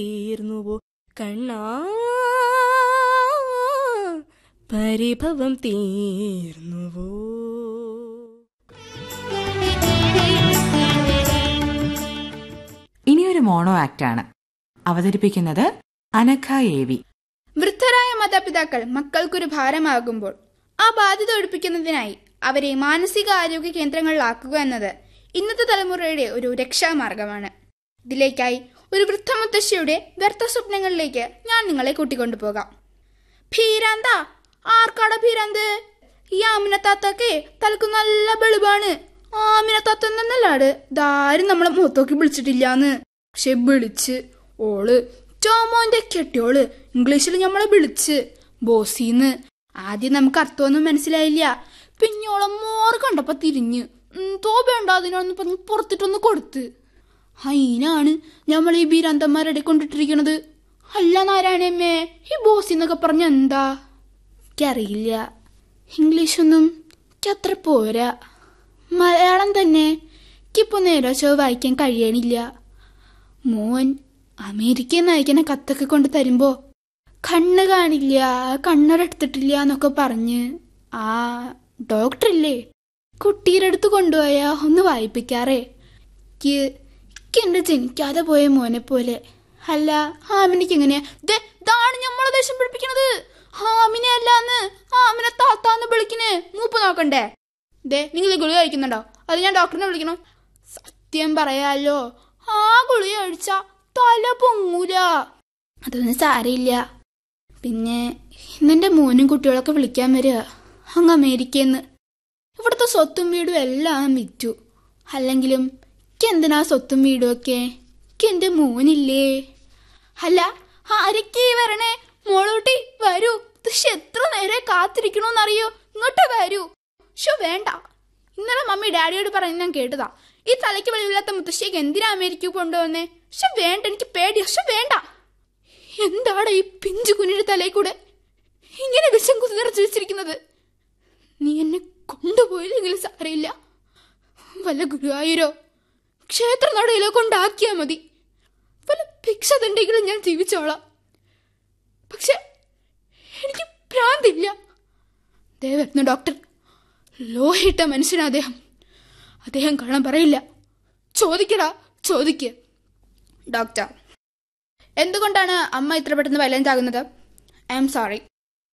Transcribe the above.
തീർന്നുവോ കണ്ണാ പരിഭവം തീർന്നുവോ ഇനിയൊരു മോണോ ആക്ടാണ് അവതരിപ്പിക്കുന്നത് അനഘ എ വി വൃദ്ധരായ മാതാപിതാക്കൾ മക്കൾക്കൊരു ഭാരമാകുമ്പോൾ ആ ബാധ്യത ഒഴിപ്പിക്കുന്നതിനായി അവരെ മാനസികാരോഗ്യ കേന്ദ്രങ്ങളിലാക്കുക എന്നത് ഇന്നത്തെ തലമുറയുടെ ഒരു രക്ഷാമാർഗമാണ് ഇതിലേക്കായി ഒരു വൃദ്ധമുത്തശ്ശിയുടെ വ്യർത്ഥ സ്വപ്നങ്ങളിലേക്ക് ഞാൻ നിങ്ങളെ കൂട്ടിക്കൊണ്ടുപോകാം ഭീരാന്ത ആർക്കാട ഭീരാന്ത് ഈ ആമിനത്താത്തക്കെ തലക്ക് നല്ല വെളിവാണ് ആമിനത്താത്ത എന്നല്ലാട് ഇതാരും നമ്മളെ മുഖത്തോക്കി വിളിച്ചിട്ടില്ലാന്ന് പക്ഷെ വിളിച്ച് ഓള് ടോമോന്റെ കെട്ടിയോള് ഇംഗ്ലീഷിൽ നമ്മളെ വിളിച്ച് ബോസിന്ന് ആദ്യം നമുക്ക് അർത്ഥമൊന്നും മനസ്സിലായില്ല പിന്നെ ഓളെ മോറ് കണ്ടപ്പോ തിരിഞ്ഞ് തോപേണ്ട അതിനൊന്ന് പറഞ്ഞ് പുറത്തിട്ടൊന്ന് കൊടുത്ത് അതിനാണ് നമ്മൾ ഈ ബീരാന്തന്മാരുടെ കൊണ്ടിട്ടിരിക്കണത് അല്ല നാരായണമ്മേ ഈ ബോസ് എന്നൊക്കെ പറഞ്ഞ എന്താ എനിക്കറിയില്ല ഇംഗ്ലീഷൊന്നും എനിക്കത്ര പോരാ മലയാളം തന്നെ എനിക്കിപ്പോ നേരെ ചോ വായിക്കാൻ കഴിയണില്ല മോൻ അമേരിക്കയിൽ നിന്ന് അയക്കുന്ന കത്തൊക്കെ കൊണ്ട് തരുമ്പോ കണ്ണ് കാണില്ല കണ്ണടത്തിട്ടില്ല എന്നൊക്കെ പറഞ്ഞ് ആ ഡോക്ടറില്ലേ കുട്ടിയുടെ അടുത്ത് കൊണ്ടുപോയാ ഒന്ന് വായിപ്പിക്കാറേ എനിക്ക് എന്റെ ജനിക്കാതെ പോയ മോനെ പോലെ അല്ല ഹാമിനിക്ക് എങ്ങനെയാ ദേ ഇതാണ് നമ്മളെ ദേഷ്യം പിടിപ്പിക്കണത് ഹാമിനെ അല്ലാന്ന് ഹാമിനെ താത്താന്ന് വിളിക്കണേ മൂപ്പ് നോക്കണ്ടേ ദേ നിങ്ങൾ ഗുളിക കഴിക്കുന്നുണ്ടോ അത് ഞാൻ ഡോക്ടറിനെ വിളിക്കണോ സത്യം പറയാലോ ആ ഗുളിക കഴിച്ച തല പൊങ്ങൂല അതൊന്നും സാരയില്ല പിന്നെ ഇന്നെന്റെ മോനും കുട്ടികളൊക്കെ വിളിക്കാൻ വരിക അങ്ങ് അമേരിക്കന്ന് ഇവിടുത്തെ സ്വത്തും വീടും എല്ലാം വിറ്റു അല്ലെങ്കിലും എന്തിനാ സ്വത്തും വീടും ഒക്കെ എന്റെ മോനില്ലേ അല്ല ആരൊക്കെ വരണേ മോളൂട്ടി വരൂ പക്ഷെ എത്ര നേരെ കാത്തിരിക്കണോന്നറിയോ ഇങ്ങോട്ട് വരൂ ഷോ വേണ്ട ഇന്നലെ മമ്മി ഡാഡിയോട് പറഞ്ഞ് ഞാൻ കേട്ടതാ ഈ തലയ്ക്ക് വെളിവില്ലാത്ത മുത്തശ്ശിക്ക് എന്തിനാ അമേരിക്ക കൊണ്ടുവന്നേ പക്ഷെ വേണ്ട എനിക്ക് പേടിയാ പക്ഷെ വേണ്ട എന്താണ് ഈ പിഞ്ചു കുഞ്ഞിന്റെ തലയിൽ കൂടെ ഇങ്ങനെ വിഷം കുതിർച്ചു വെച്ചിരിക്കുന്നത് നീ എന്നെ കൊണ്ടുപോയില്ലെങ്കിൽ സാരയില്ല വല്ല ഗുരുവായൂരോ ക്ഷേത്ര നടയിലോ കൊണ്ടാക്കിയാ മതി വല്ല ഭിക്ഷ തണ്ടെങ്കിലും ഞാൻ ജീവിച്ചോളാം പക്ഷെ എനിക്ക് ഭ്രാന്തില്ല ദേ വരുന്നു ഡോക്ടർ ലോഹിട്ട മനുഷ്യനാ അദ്ദേഹം അദ്ദേഹം കള്ളം പറയില്ല ചോദിക്കടാ ചോദിക്ക ഡോക്ടർ എന്തുകൊണ്ടാണ് അമ്മ ഇത്ര പെട്ടെന്ന് വയലന്റ് ആകുന്നത് ഐ എം സോറി